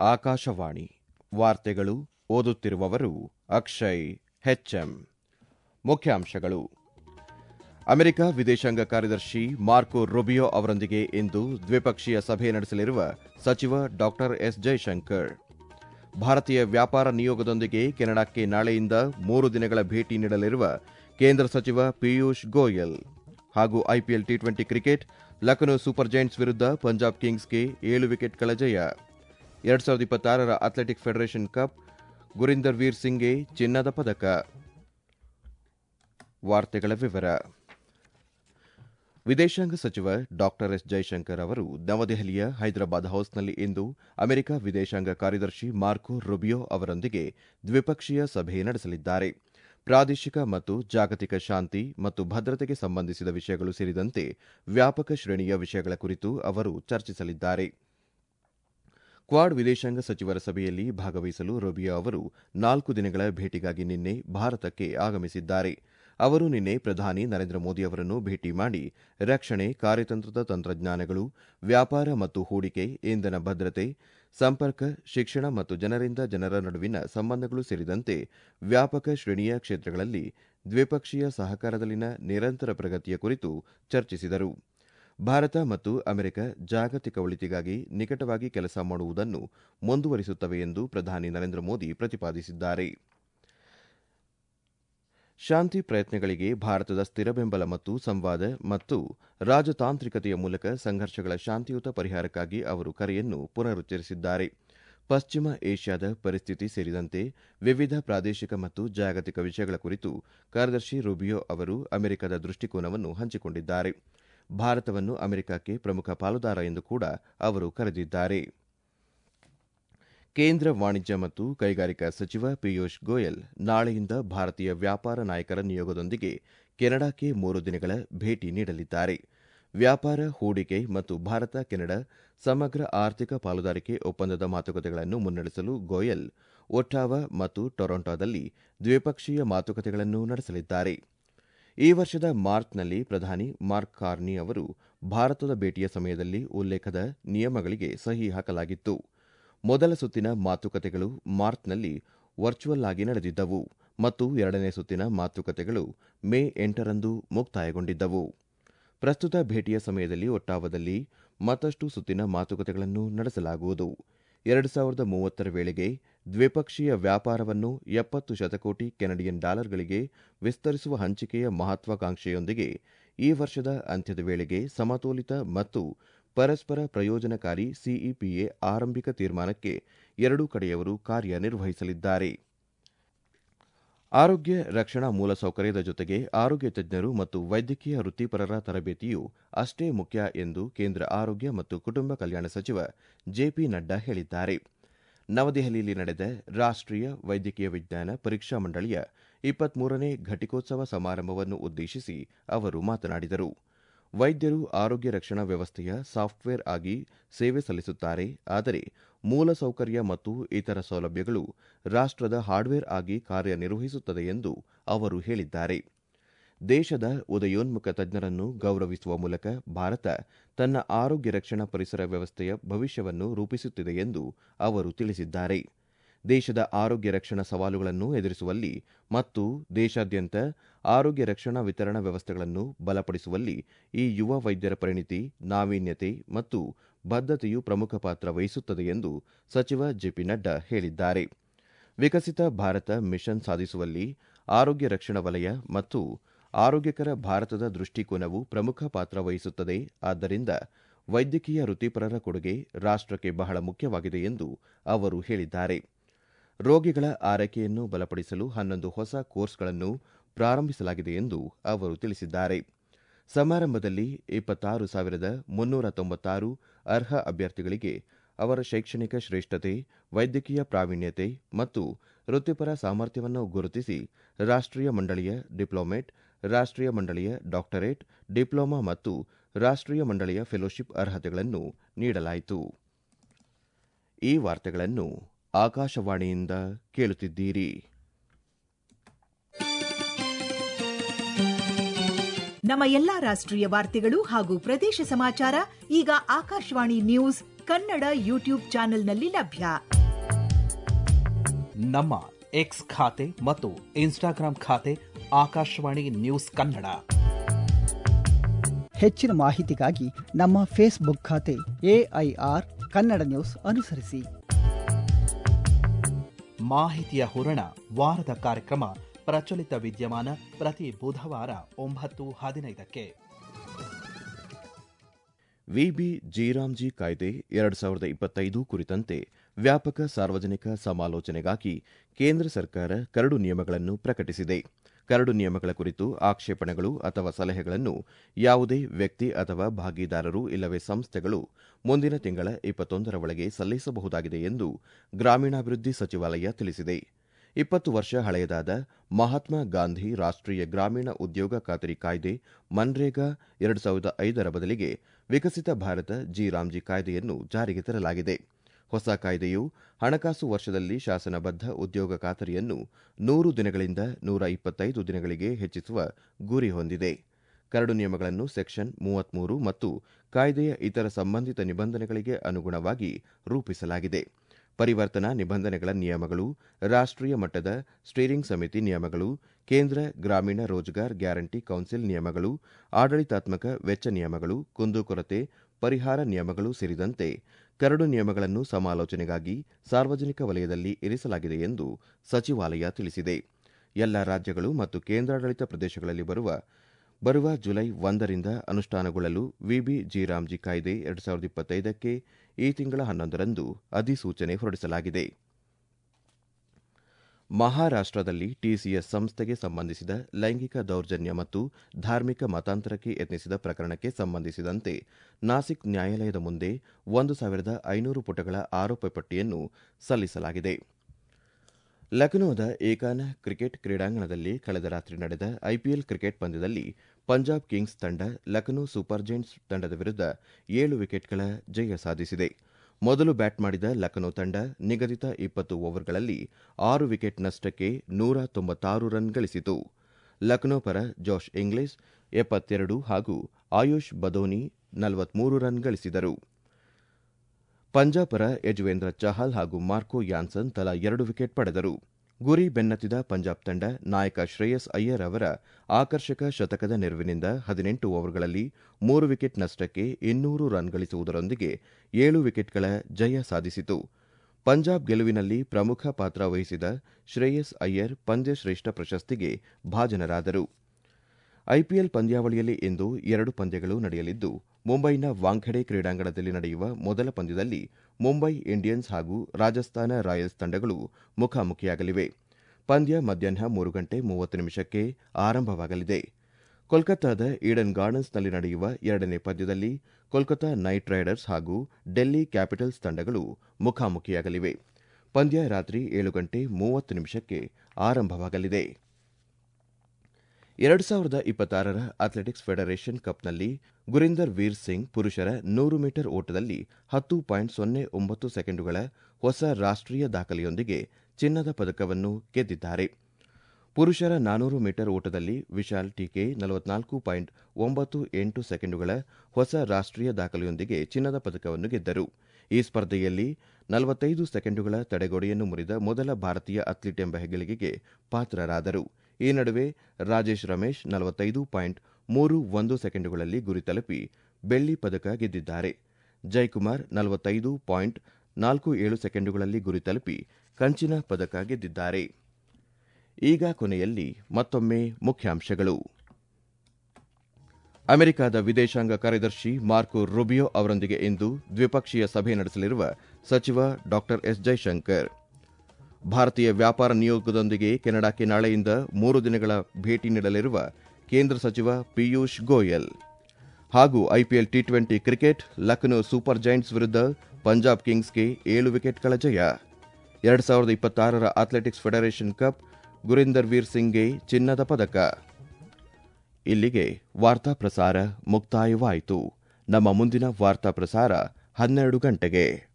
ಆಕಾಶವಾಣಿ ವಾರ್ತೆಗಳು ಓದುತ್ತಿರುವವರು ಅಕ್ಷಯ್ ಹೆಚ್ಎಂ ಮುಖ್ಯಾಂಶಗಳು ಅಮೆರಿಕ ವಿದೇಶಾಂಗ ಕಾರ್ಯದರ್ಶಿ ಮಾರ್ಕೊ ರುಬಿಯೋ ಅವರೊಂದಿಗೆ ಇಂದು ದ್ವಿಪಕ್ಷೀಯ ಸಭೆ ನಡೆಸಲಿರುವ ಸಚಿವ ಡಾ ಎಸ್ ಜೈಶಂಕರ್ ಭಾರತೀಯ ವ್ಯಾಪಾರ ನಿಯೋಗದೊಂದಿಗೆ ಕೆನಡಾಕ್ಕೆ ನಾಳೆಯಿಂದ ಮೂರು ದಿನಗಳ ಭೇಟಿ ನೀಡಲಿರುವ ಕೇಂದ್ರ ಸಚಿವ ಪಿಯೂಷ್ ಗೋಯಲ್ ಹಾಗೂ IPL T twenty cricket Lucknow super giants ವಿರುದ್ಧ ಪಂಜಾಬ್ ಕಿಂಗ್ಸ್ಗೆ ಏಳು ವಿಕೆಟ್ಗಳ ಜಯ ಎರಡ್ ಸಾವಿರದ ಇಪ್ಪತ್ತಾರರ athletic federation cup Gurinder Veer ಸಿಂಗ್ಗೆ ಚಿನ್ನದ ಪದಕ ವಾರ್ತೆಗಳ ವಿವರ ವಿದೇಶಾಂಗ ಸಚಿವ ಡಾ ಎಸ್ ಜೈಶಂಕರ್ ಅವರು ನವದೆಹಲಿಯ ಹೈದರಾಬಾದ್ ಹೌಸ್ನಲ್ಲಿ ಇಂದು ಅಮೆರಿಕ ವಿದೇಶಾಂಗ ಕಾರ್ಯದರ್ಶಿ ಮಾರ್ಕೊ ರುಬಿಯೋ ಅವರೊಂದಿಗೆ ದ್ವಿಪಕ್ಷೀಯ ಸಭೆ ನಡೆಸಲಿದ್ದಾರೆ ಪ್ರಾದೇಶಿಕ ಮತ್ತು ಜಾಗತಿಕ ಶಾಂತಿ ಮತ್ತು ಭದ್ರತೆಗೆ ಸಂಬಂಧಿಸಿದ ವಿಷಯಗಳು ಸೇರಿದಂತೆ ವ್ಯಾಪಕ ಶ್ರೇಣಿಯ ವಿಷಯಗಳ ಕುರಿತು ಅವರು ಚರ್ಚಿಸಲಿದ್ದಾರೆ ಕ್ವಾಡ್ ವಿದೇಶಾಂಗ ಸಚಿವರ ಸಭೆಯಲ್ಲಿ ಭಾಗವಹಿಸಲು ರುಬಿಯೋ ಅವರು ನಾಲ್ಕು ದಿನಗಳ ಭೇಟಿಗಾಗಿ ನಿನ್ನೆ ಭಾರತಕ್ಕೆ ಆಗಮಿಸಿದ್ದಾರೆ ಅವರು ನಿನ್ನೆ ಪ್ರಧಾನಿ ನರೇಂದ್ರ ಮೋದಿ ಅವರನ್ನು ಭೇಟಿ ಮಾಡಿ ರಕ್ಷಣೆ ಕಾರ್ಯತಂತ್ರದ ತಂತ್ರಜ್ಞಾನಗಳು ವ್ಯಾಪಾರ ಮತ್ತು ಹೂಡಿಕೆ ಇಂಧನ ಭದ್ರತೆ ಸಂಪರ್ಕ ಶಿಕ್ಷಣ ಮತ್ತು ಜನರಿಂದ ಜನರ ನಡುವಿನ ಸಂಬಂಧಗಳು ಸೇರಿದಂತೆ ವ್ಯಾಪಕ ಶ್ರೇಣಿಯ ಕ್ಷೇತ್ರಗಳಲ್ಲಿ ದ್ವಿಪಕ್ಷೀಯ ಸಹಕಾರದಲ್ಲಿನ ನಿರಂತರ ಪ್ರಗತಿಯ ಕುರಿತು ಚರ್ಚಿಸಿದರು ಭಾರತ ಮತ್ತು ಅಮೆರಿಕ ಜಾಗತಿಕ ಒಳಿತಿಗಾಗಿ ನಿಕಟವಾಗಿ ಕೆಲಸ ಮಾಡುವುದನ್ನು ಮುಂದುವರಿಸುತ್ತವೆ ಎಂದು ಪ್ರಧಾನಿ ನರೇಂದ್ರ ಮೋದಿ ಪ್ರತಿಪಾದಿಸಿದ್ದಾರೆ ಶಾಂತಿ ಪ್ರಯತ್ನಗಳಿಗೆ ಭಾರತದ ಸ್ಥಿರ ಬೆಂಬಲ ಮತ್ತು ಸಂವಾದ ಮತ್ತು ರಾಜತಾಂತ್ರಿಕತೆಯ ಮೂಲಕ ಸಂಘರ್ಷಗಳ ಶಾಂತಿಯುತ ಪರಿಹಾರಕ್ಕಾಗಿ ಅವರು ಕರೆಯನ್ನು ಪುನರುಚ್ಚರಿಸಿದ್ದಾರೆ ಪಶ್ಚಿಮ ಏಷ್ಯಾದ ಪರಿಸ್ಥಿತಿ ಸೇರಿದಂತೆ ವಿವಿಧ ಪ್ರಾದೇಶಿಕ ಮತ್ತು ಜಾಗತಿಕ ವಿಷಯಗಳ ಕುರಿತು ಕಾರ್ಯದರ್ಶಿ ರುಬಿಯೋ ಅವರು ಅಮೆರಿಕದ ದೃಷ್ಟಿಕೋನವನ್ನು ಹಂಚಿಕೊಂಡಿದ್ದಾರೆ ಭಾರತವನ್ನು ಅಮೆರಿಕಕ್ಕೆ ಪ್ರಮುಖ ಪಾಲುದಾರ ಎಂದು ಕೂಡ ಅವರು ಕರೆದಿದ್ದಾರೆ ಕೇಂದ್ರ ವಾಣಿಜ್ಯ ಮತ್ತು ಕೈಗಾರಿಕಾ ಸಚಿವ ಪಿಯೂಷ್ ಗೋಯಲ್ ನಾಳೆಯಿಂದ ಭಾರತೀಯ ವ್ಯಾಪಾರ ನಾಯಕರ ನಿಯೋಗದೊಂದಿಗೆ ಕೆನಡಾಕ್ಕೆ ಮೂರು ದಿನಗಳ ಭೇಟಿ ನೀಡಲಿದ್ದಾರೆ ವ್ಯಾಪಾರ ಹೂಡಿಕೆ ಮತ್ತು ಭಾರತ ಕೆನಡಾ ಸಮಗ್ರ ಆರ್ಥಿಕ ಪಾಲುದಾರಿಕೆ ಒಪ್ಪಂದದ ಮಾತುಕತೆಗಳನ್ನು ಮುನ್ನಡೆಸಲು ಗೋಯಲ್ ಒಟ್ಟಾವಾ ಮತ್ತು ಟೊರೊಂಟೊದಲ್ಲಿ ದ್ವಿಪಕ್ಷೀಯ ಮಾತುಕತೆಗಳನ್ನು ನಡೆಸಲಿದ್ದಾರೆ ಈ ವರ್ಷದ ಮಾರ್ಚ್ನಲ್ಲಿ ಪ್ರಧಾನಿ ಮಾರ್ಕ್ ಕಾರ್ನಿ ಅವರು ಭಾರತದ ಭೇಟಿಯ ಸಮಯದಲ್ಲಿ ಉಲ್ಲೇಖದ ನಿಯಮಗಳಿಗೆ ಸಹಿ ಹಾಕಲಾಗಿತ್ತು ಮೊದಲ ಸುತ್ತಿನ ಮಾತುಕತೆಗಳು ಮಾರ್ಚ್ನಲ್ಲಿ ವರ್ಚುವಲ್ ಆಗಿ ನಡೆದಿದ್ದವು ಮತ್ತು ಎರಡನೇ ಸುತ್ತಿನ ಮಾತುಕತೆಗಳು ಮೇ ಎಂಟರಂದು ಮುಕ್ತಾಯಗೊಂಡಿದ್ದವು ಪ್ರಸ್ತುತ ಭೇಟಿಯ ಸಮಯದಲ್ಲಿ ಒಟ್ಟಾವದಲ್ಲಿ ಮತ್ತಷ್ಟು ಸುತ್ತಿನ ಮಾತುಕತೆಗಳನ್ನು ನಡೆಸಲಾಗುವುದು ಎರಡು ಸಾವಿರದ ಮೂವತ್ತರ ವೇಳೆಗೆ ದ್ವಿಪಕ್ಷೀಯ ವ್ಯಾಪಾರವನ್ನು ಎಪ್ಪತ್ತು ಶತಕೋಟಿ ಕೆನಡಿಯನ್ ಡಾಲರ್ಗಳಿಗೆ ವಿಸ್ತರಿಸುವ ಹಂಚಿಕೆಯ ಮಹತ್ವಾಕಾಂಕ್ಷೆಯೊಂದಿಗೆ ಈ ವರ್ಷದ ಅಂತ್ಯದ ವೇಳೆಗೆ ಸಮತೋಲಿತ ಮತ್ತು ಪರಸ್ಪರ ಪ್ರಯೋಜನಕಾರಿ ಸಿಇಪಿಎ ಆರಂಭಿಕ ತೀರ್ಮಾನಕ್ಕೆ ಎರಡೂ ಕಡೆಯವರು ಕಾರ್ಯನಿರ್ವಹಿಸಲಿದ್ದಾರೆ ಆರೋಗ್ಯ ರಕ್ಷಣಾ ಮೂಲಸೌಕರ್ಯದ ಜೊತೆಗೆ ಆರೋಗ್ಯ ತಜ್ಞರು ಮತ್ತು ವೈದ್ಯಕೀಯ ವೃತ್ತಿಪರರ ತರಬೇತಿಯು ಅಷ್ಟೇ ಮುಖ್ಯ ಎಂದು ಕೇಂದ್ರ ಆರೋಗ್ಯ ಮತ್ತು ಕುಟುಂಬ ಕಲ್ಯಾಣ ಸಚಿವ ಜೆಪಿ ನಡ್ಡಾ ಹೇಳಿದ್ದಾರೆ ನವದೆಹಲಿಯಲ್ಲಿ ನಡೆದ ರಾಷ್ಟೀಯ ವೈದ್ಯಕೀಯ ವಿಜ್ಞಾನ ಪರೀಕ್ಷಾ ಮಂಡಳಿಯ ಇಪ್ಪತ್ಮೂರನೇ ಘಟಿಕೋತ್ಸವ ಸಮಾರಂಭವನ್ನು ಉದ್ದೇಶಿಸಿ ಅವರು ಮಾತನಾಡಿದರು ವೈದ್ಯರು ಆರೋಗ್ಯ ರಕ್ಷಣಾ ವ್ಯವಸ್ಥೆಯ ಸಾಫ್ಟ್ವೇರ್ ಆಗಿ ಸೇವೆ ಸಲ್ಲಿಸುತ್ತಾರೆ ಆದರೆ ಮೂಲಸೌಕರ್ಯ ಮತ್ತು ಇತರ ಸೌಲಭ್ಯಗಳು ರಾಷ್ಟದ ಹಾರ್ಡ್ವೇರ್ ಆಗಿ ಕಾರ್ಯನಿರ್ವಹಿಸುತ್ತದೆ ಎಂದು ಅವರು ಹೇಳಿದ್ದಾರೆ ದೇಶದ ಉದಯೋನ್ಮುಖ ತಜ್ಞರನ್ನು ಗೌರವಿಸುವ ಮೂಲಕ ಭಾರತ ತನ್ನ ಆರೋಗ್ಯ ರಕ್ಷಣಾ ಪರಿಸರ ವ್ಯವಸ್ಥೆಯ ಭವಿಷ್ಯವನ್ನು ರೂಪಿಸುತ್ತಿದೆ ಎಂದು ಅವರು ತಿಳಿಸಿದ್ದಾರೆ ದೇಶದ ಆರೋಗ್ಯ ರಕ್ಷಣಾ ಸವಾಲುಗಳನ್ನು ಎದುರಿಸುವಲ್ಲಿ ಮತ್ತು ದೇಶಾದ್ಯಂತ ಆರೋಗ್ಯ ರಕ್ಷಣಾ ವಿತರಣಾ ವ್ಯವಸ್ಥೆಗಳನ್ನು ಬಲಪಡಿಸುವಲ್ಲಿ ಈ ಯುವ ವೈದ್ಯರ ಪರಿಣಿತಿ ನಾವೀನ್ಯತೆ ಮತ್ತು ಬದ್ಧತೆಯು ಪ್ರಮುಖ ಪಾತ್ರ ವಹಿಸುತ್ತದೆ ಎಂದು ಸಚಿವ ಜೆಪಿ ನಡ್ಡಾ ಹೇಳಿದ್ದಾರೆ ವಿಕಸಿತ ಭಾರತ ಮಿಷನ್ ಸಾಧಿಸುವಲ್ಲಿ ಆರೋಗ್ಯ ರಕ್ಷಣಾ ವಲಯ ಮತ್ತು ಆರೋಗ್ಯಕರ ಭಾರತದ ದೃಷ್ಟಿಕೋನವು ಪ್ರಮುಖ ಪಾತ್ರ ವಹಿಸುತ್ತದೆ ಆದ್ದರಿಂದ ವೈದ್ಯಕೀಯ ವೃತ್ತಿಪರರ ಕೊಡುಗೆ ರಾಷ್ಟಕ್ಕೆ ಬಹಳ ಮುಖ್ಯವಾಗಿದೆ ಎಂದು ಅವರು ಹೇಳಿದ್ದಾರೆ ರೋಗಿಗಳ ಆರೈಕೆಯನ್ನು ಬಲಪಡಿಸಲು ಹನ್ನೊಂದು ಹೊಸ ಕೋರ್ಸ್ಗಳನ್ನು ಪ್ರಾರಂಭಿಸಲಾಗಿದೆ ಎಂದು ಅವರು ತಿಳಿಸಿದ್ದಾರೆ ಸಮಾರಂಭದಲ್ಲಿ ಇಪ್ಪತ್ತಾರು ಸಾವಿರದ ಮುನ್ನೂರ ತೊಂಬತ್ತಾರು ಅರ್ಹ ಅಭ್ಯರ್ಥಿಗಳಿಗೆ ಅವರ ಶೈಕ್ಷಣಿಕ ಶ್ರೇಷ್ಠತೆ ವೈದ್ಯಕೀಯ ಪ್ರಾವೀಣ್ಯತೆ ಮತ್ತು ವೃತ್ತಿಪರ ಸಾಮರ್ಥ್ಯವನ್ನು ಗುರುತಿಸಿ ರಾಷ್ಟೀಯ ಮಂಡಳಿಯ ಡಿಪ್ಲೊಮೇಟ್ ರಾಷ್ಟೀಯ ಮಂಡಳಿಯ ಡಾಕ್ಟರೇಟ್ ಡಿಪ್ಲೊಮಾ ಮತ್ತು ರಾಷ್ಟೀಯ ಮಂಡಳಿಯ ಫೆಲೋಶಿಪ್ ಅರ್ಹತೆಗಳನ್ನು ನೀಡಲಾಯಿತು ಈ ವಾರ್ತೆಗಳನ್ನು ಆಕಾಶವಾಣಿಯಿಂದ ಕೇಳುತ್ತಿದ್ದೀರಿ ನಮ್ಮ ಎಲ್ಲಾ ರಾಷ್ಟ್ರೀಯ ವಾರ್ತೆಗಳು ಹಾಗೂ ಪ್ರದೇಶ ಸಮಾಚಾರ ಈಗ ಆಕಾಶವಾಣಿ ನ್ಯೂಸ್ ಕನ್ನಡ ಯೂಟ್ಯೂಬ್ ಚಾನೆಲ್ನಲ್ಲಿ ಲಭ್ಯ ನಮ್ಮ ಎಕ್ಸ್ ಖಾತೆ ಮತ್ತು ಇನ್ಸ್ಟಾಗ್ರಾಂ ಖಾತೆ ಆಕಾಶವಾಣಿ ನ್ಯೂಸ್ ಕನ್ನಡ ಹೆಚ್ಚಿನ ಮಾಹಿತಿಗಾಗಿ ನಮ್ಮ ಫೇಸ್ಬುಕ್ ಖಾತೆ ಎಐಆರ್ ಕನ್ನಡ ನ್ಯೂಸ್ ಅನುಸರಿಸಿ ಮಾಹಿತಿಯ ಹೂರಣ ವಾರದ ಕಾರ್ಯಕ್ರಮ ಪ್ರಚಲಿತ ವಿದ್ಯಮಾನ ಪ್ರತಿ ಬುಧವಾರ ಒಂಬತ್ತು ಹದಿನೈದಕ್ಕೆ ವಿಬಿ ಜೀರಾಮ್ಜಿ ಕಾಯ್ದೆ ಎರಡು ಸಾವಿರದ ಇಪ್ಪತ್ತೈದು ಕುರಿತಂತೆ ವ್ಯಾಪಕ ಸಾರ್ವಜನಿಕ ಸಮಾಲೋಚನೆಗಾಗಿ ಕೇಂದ್ರ ಸರ್ಕಾರ ಕರಡು ನಿಯಮಗಳನ್ನು ಪ್ರಕಟಿಸಿದೆ ಕರಡು ನಿಯಮಗಳ ಕುರಿತು ಆಕ್ಷೇಪಣೆಗಳು ಅಥವಾ ಸಲಹೆಗಳನ್ನು ಯಾವುದೇ ವ್ಯಕ್ತಿ ಅಥವಾ ಭಾಗಿದಾರರು ಇಲ್ಲವೇ ಸಂಸ್ಥೆಗಳು ಮುಂದಿನ ತಿಂಗಳ ಇಪ್ಪತ್ತೊಂದರ ಒಳಗೆ ಸಲ್ಲಿಸಬಹುದಾಗಿದೆ ಎಂದು ಗ್ರಾಮೀಣಾಭಿವೃದ್ಧಿ ಸಚಿವಾಲಯ ತಿಳಿಸಿದೆ ಇಪ್ಪತ್ತು ವರ್ಷ ಹಳೆಯದಾದ ಮಹಾತ್ಮ ಗಾಂಧಿ ರಾಷ್ಟ್ರೀಯ ಗ್ರಾಮೀಣ ಉದ್ಯೋಗ ಖಾತರಿ ಕಾಯ್ದೆ ಮನ್ರೇಗಾ ಎರಡು ಸಾವಿರದ ಐದರ ಬದಲಿಗೆ ವಿಕಸಿತ ಭಾರತ ಜಿ ರಾಮ್ಜಿ ಕಾಯ್ದೆಯನ್ನು ಜಾರಿಗೆ ತರಲಾಗಿದೆ ಹೊಸ ಕಾಯ್ದೆಯು ಹಣಕಾಸು ವರ್ಷದಲ್ಲಿ ಶಾಸನಬದ್ಧ ಉದ್ಯೋಗ ಖಾತರಿಯನ್ನು ನೂರು ದಿನಗಳಿಂದ ನೂರ ಇಪ್ಪತ್ತೈದು ದಿನಗಳಿಗೆ ಹೆಚ್ಚಿಸುವ ಗುರಿ ಹೊಂದಿದೆ ಕರಡು ನಿಯಮಗಳನ್ನು ಸೆಕ್ಷನ್ ಮೂವತ್ಮೂರು ಮತ್ತು ಕಾಯ್ದೆಯ ಇತರ ಸಂಬಂಧಿತ ನಿಬಂಧನೆಗಳಿಗೆ ಅನುಗುಣವಾಗಿ ರೂಪಿಸಲಾಗಿದೆ ಪರಿವರ್ತನಾ ನಿಬಂಧನೆಗಳ ನಿಯಮಗಳು ರಾಷ್ಟ್ರೀಯ ಮಟ್ಟದ ಸ್ಟೀರಿಂಗ್ ಸಮಿತಿ ನಿಯಮಗಳು ಕೇಂದ್ರ ಗ್ರಾಮೀಣ ರೋಜ್ಗಾರ್ ಗ್ಯಾರಂಟಿ ಕೌನ್ಸಿಲ್ ನಿಯಮಗಳು ಆಡಳಿತಾತ್ಮಕ ವೆಚ್ಚ ನಿಯಮಗಳು ಕುಂದುಕೊರತೆ ಪರಿಹಾರ ನಿಯಮಗಳು ಸೇರಿದಂತೆ ಕರಡು ನಿಯಮಗಳನ್ನು ಸಮಾಲೋಚನೆಗಾಗಿ ಸಾರ್ವಜನಿಕ ವಲಯದಲ್ಲಿ ಇರಿಸಲಾಗಿದೆ ಎಂದು ಸಚಿವಾಲಯ ತಿಳಿಸಿದೆ ಎಲ್ಲ ರಾಜ್ಯಗಳು ಮತ್ತು ಕೇಂದ್ರಾಡಳಿತ ಪ್ರದೇಶಗಳಲ್ಲಿ ಬರುವ ಬರುವ ಜುಲೈ ಒಂದರಿಂದ ಅನುಷ್ಠಾನಗೊಳ್ಳಲು ವಿಬಿ ಜಿರಾಮ್ಜಿ ಕಾಯ್ದೆ ಎರಡು ಸಾವಿರದ ಇಪ್ಪತ್ತೈದಕ್ಕೆ ಈ ತಿಂಗಳ ಹನ್ನೊಂದರಂದು ಅಧಿಸೂಚನೆ ಹೊರಡಿಸಲಾಗಿದೆ ಮಹಾರಾಷ್ಟದಲ್ಲಿ ಟಿಸಿಎಸ್ ಸಂಸ್ಥೆಗೆ ಸಂಬಂಧಿಸಿದ ಲೈಂಗಿಕ ದೌರ್ಜನ್ಯ ಮತ್ತು ಧಾರ್ಮಿಕ ಮತಾಂತರಕ್ಕೆ ಯತ್ನಿಸಿದ ಪ್ರಕರಣಕ್ಕೆ ಸಂಬಂಧಿಸಿದಂತೆ ನಾಸಿಕ್ ನ್ಯಾಯಾಲಯದ ಮುಂದೆ ಒಂದು ಸಾವಿರದ ಐನೂರು ಪುಟಗಳ ಆರೋಪ ಪಟ್ಟಿಯನ್ನು ಸಲ್ಲಿಸಲಾಗಿದೆ ಲಖನೌದ ಏಕಾನ ಕ್ರಿಕೆಟ್ ಕ್ರೀಡಾಂಗಣದಲ್ಲಿ ಕಳೆದ ರಾತ್ರಿ ನಡೆದ ಐಪಿಎಲ್ ಕ್ರಿಕೆಟ್ ಪಂದ್ಯದಲ್ಲಿ ಪಂಜಾಬ್ ಕಿಂಗ್ಸ್ ತಂಡ ಲಖನೌ ಸೂಪರ್ ಜೈಂಟ್ಸ್ ತಂಡದ ವಿರುದ್ಧ ಏಳು ವಿಕೆಟ್ಗಳ ಜಯ ಸಾಧಿಸಿದೆ ಮೊದಲು ಬ್ಯಾಟ್ ಮಾಡಿದ ಲಖನೌ ತಂಡ ನಿಗದಿತ ಇಪ್ಪತ್ತು ಓವರ್ಗಳಲ್ಲಿ ಆರು ವಿಕೆಟ್ ನಷ್ಟಕ್ಕೆ ನೂರ ತೊಂಬತ್ತಾರು ರನ್ ಗಳಿಸಿತು ಲಖನೌ ಪರ ಜೋಶ್ ಇಂಗ್ಲಿಸ್ ಎಪ್ಪತ್ತೆರಡು ಹಾಗೂ ಆಯುಷ್ ಬದೋನಿ ನಲವತ್ಮೂರು ರನ್ ಗಳಿಸಿದರು ಪಂಜಾಬ್ ಪರ ಯಜುವೇಂದ್ರ ಚಹಲ್ ಹಾಗೂ ಮಾರ್ಕೋ ಯಾನ್ಸನ್ ತಲಾ ಎರಡು ವಿಕೆಟ್ ಪಡೆದರು ಗುರಿ ಬೆನ್ನತ್ತಿದ ಪಂಜಾಬ್ ತಂಡ ನಾಯಕ ಶ್ರೇಯಸ್ ಅಯ್ಯರ್ ಅವರ ಆಕರ್ಷಕ ಶತಕದ ನೆರವಿನಿಂದ ಹದಿನೆಂಟು ಓವರ್ಗಳಲ್ಲಿ ಮೂರು ವಿಕೆಟ್ ನಷ್ಟಕ್ಕೆ ಇನ್ನೂರು ರನ್ ಗಳಿಸುವುದರೊಂದಿಗೆ ಏಳು ವಿಕೆಟ್ಗಳ ಜಯ ಸಾಧಿಸಿತು ಪಂಜಾಬ್ ಗೆಲುವಿನಲ್ಲಿ ಪ್ರಮುಖ ಪಾತ್ರ ವಹಿಸಿದ ಶ್ರೇಯಸ್ ಅಯ್ಯರ್ ಪಂದ್ಯಶ್ರೇಷ್ಠ ಪ್ರಶಸ್ತಿಗೆ ಭಾಜನರಾದರು ಐಪಿಎಲ್ ಪಂದ್ಯಾವಳಿಯಲ್ಲಿ ಇಂದು ಎರಡು ಪಂದ್ಯಗಳು ನಡೆಯಲಿದ್ದು ಮುಂಬೈನ ವಾಂಖೆಡೆ ಕ್ರೀಡಾಂಗಣದಲ್ಲಿ ನಡೆಯುವ ಮೊದಲ ಪಂದ್ಯದಲ್ಲಿ ಮುಂಬೈ ಇಂಡಿಯನ್ಸ್ ಹಾಗೂ ರಾಜಸ್ಥಾನ ರಾಯಲ್ಸ್ ತಂಡಗಳು ಮುಖಾಮುಖಿಯಾಗಲಿವೆ ಪಂದ್ಯ ಮಧ್ಯಾಹ್ನ ಮೂರು ಗಂಟೆ ಮೂವತ್ತು ನಿಮಿಷಕ್ಕೆ ಆರಂಭವಾಗಲಿದೆ ಕೋಲ್ಕತ್ತಾದ ಈಡನ್ ಗಾರ್ಡನ್ಸ್ನಲ್ಲಿ ನಡೆಯುವ ಎರಡನೇ ಪಂದ್ಯದಲ್ಲಿ ಕೋಲ್ಕತಾ ನೈಟ್ ರೈಡರ್ಸ್ ಹಾಗೂ ಡೆಲ್ಲಿ ಕ್ಯಾಪಿಟಲ್ಸ್ ತಂಡಗಳು ಮುಖಾಮುಖಿಯಾಗಲಿವೆ ಪಂದ್ಯ ರಾತ್ರಿ ಏಳು ಗಂಟೆ ಮೂವತ್ತು ನಿಮಿಷಕ್ಕೆ ಆರಂಭವಾಗಲಿದೆ ಎರಡು ಸಾವಿರದ ಇಪ್ಪತ್ತಾರರ ಅಥ್ಲೆಟಿಕ್ಸ್ ಫೆಡರೇಷನ್ ಕಪ್ನಲ್ಲಿ ಗುರಿಂದರ್ ವೀರ್ ಸಿಂಗ್ ಪುರುಷರ ನೂರು ಮೀಟರ್ ಓಟದಲ್ಲಿ ಹತ್ತು ಪಾಯಿಂಟ್ ಸೊನ್ನೆ ಒಂಬತ್ತು ಸೆಕೆಂಡುಗಳ ಹೊಸ ರಾಷ್ಟ್ರೀಯ ದಾಖಲೆಯೊಂದಿಗೆ ಚಿನ್ನದ ಪದಕವನ್ನು ಗೆದ್ದಿದ್ದಾರೆ ಪುರುಷರ ನಾನೂರು ಮೀಟರ್ ಓಟದಲ್ಲಿ ವಿಶಾಲ್ ಟೀಕೆ ನಲವತ್ನಾಲ್ಕು ಪಾಯಿಂಟ್ ಒಂಬತ್ತು ಎಂಟು ಸೆಕೆಂಡುಗಳ ಹೊಸ ರಾಷ್ಟ್ರೀಯ ದಾಖಲೆಯೊಂದಿಗೆ ಚಿನ್ನದ ಪದಕವನ್ನು ಗೆದ್ದರು ಈ ಸ್ಪರ್ಧೆಯಲ್ಲಿ ನಲವತ್ತೈದು ಸೆಕೆಂಡುಗಳ ತಡೆಗೋಡೆಯನ್ನು ಮುರಿದ ಮೊದಲ ಭಾರತೀಯ ಅಥ್ಲೀಟ್ ಎಂಬ ಹೆಗ್ಗಳಿಕೆಗೆ ಪಾತ್ರರಾದರು ಈ ನಡುವೆ ರಾಜೇಶ್ ರಮೇಶ್ ನಲವತ್ತೈದು ಪಾಯಿಂಟ್ ಮೂರು ಒಂದು ಸೆಕೆಂಡುಗಳಲ್ಲಿ ಗುರಿ ತಲುಪಿ ಬೆಳ್ಳಿ ಪದಕ ಗೆದ್ದಿದ್ದಾರೆ ಜಯಕುಮಾರ್ ನಲವತ್ತೈದು ಪಾಯಿಂಟ್ ನಾಲ್ಕು ಏಳು ಸೆಕೆಂಡುಗಳಲ್ಲಿ ಗುರಿ ತಲುಪಿ ಕಂಚಿನ ಪದಕ ಗೆದ್ದಿದ್ದಾರೆ ಈಗ ಕೊನೆಯಲ್ಲಿ ಮತ್ತೊಮ್ಮೆ ಮುಖ್ಯಾಂಶಗಳು ಅಮೆರಿಕದ ವಿದೇಶಾಂಗ ಕಾರ್ಯದರ್ಶಿ ಮಾರ್ಕೊ ರುಬಿಯೋ ಅವರೊಂದಿಗೆ ಇಂದು ದ್ವಿಪಕ್ಷೀಯ ಸಭೆ ನಡೆಸಲಿರುವ ಸಚಿವ ಡಾ ಎಸ್ ಜೈಶಂಕರ್ ಭಾರತೀಯ ವ್ಯಾಪಾರ ನಿಯೋಗದೊಂದಿಗೆ ಕೆನಡಾಕ್ಕೆ ನಾಳೆಯಿಂದ ಮೂರು ದಿನಗಳ ಭೇಟಿ ನೀಡಲಿರುವ ಕೇಂದ್ರ ಸಚಿವ ಪಿಯೂಷ್ ಗೋಯಲ್ ಹಾಗೂ IPL T twenty cricket Lucknow super giants ವಿರುದ್ಧ ಪಂಜಾಬ್ ಕಿಂಗ್ಸ್ಗೆ ಏಳು ವಿಕೆಟ್ಗಳ ಜಯ ಎರಡು ಸಾವಿರದ ಇಪ್ಪತ್ತಾರರ athletics federation cup Gurinder Veer ಸಿಂಗ್ಗೆ ಚಿನ್ನದ ಪದಕ ಇಲ್ಲಿಗೆ ವಾರ್ತಾ ಪ್ರಸಾರ ಮುಕ್ತಾಯವಾಯಿತು ನಮ್ಮ ಮುಂದಿನ ವಾರ್ತಾ ಪ್ರಸಾರ ಹನ್ನೆರಡು ಗಂಟೆಗೆ